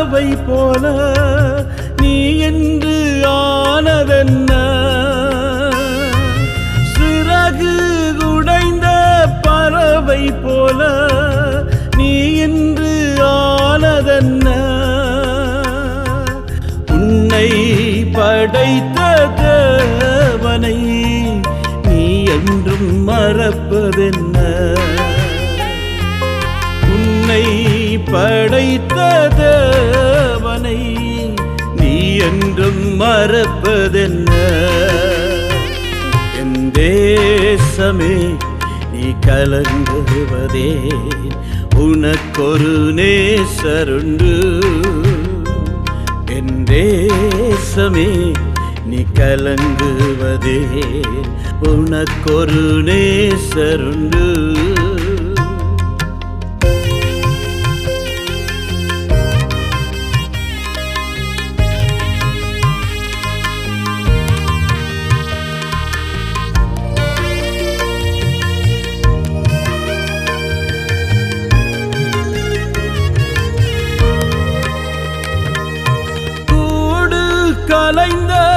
பறவை போல நீ என்று ஆனதென்ன சிறகு உடைந்த பறவை போல நீ என்று ஆனதென்ன உன்னை படைத்த தேவனை நீ என்றும் மறப்பதென்ன உன்னை படைத்த தேவனை நீ என்றும் மறப்பதென்ன என் தேசமே நீ கலங்குவதே உனக்கொரு நேசருண்டு என் தேசமே நீ கலங்குவதே உனக்கொரு நேசருண்டு கூடு கலைந்த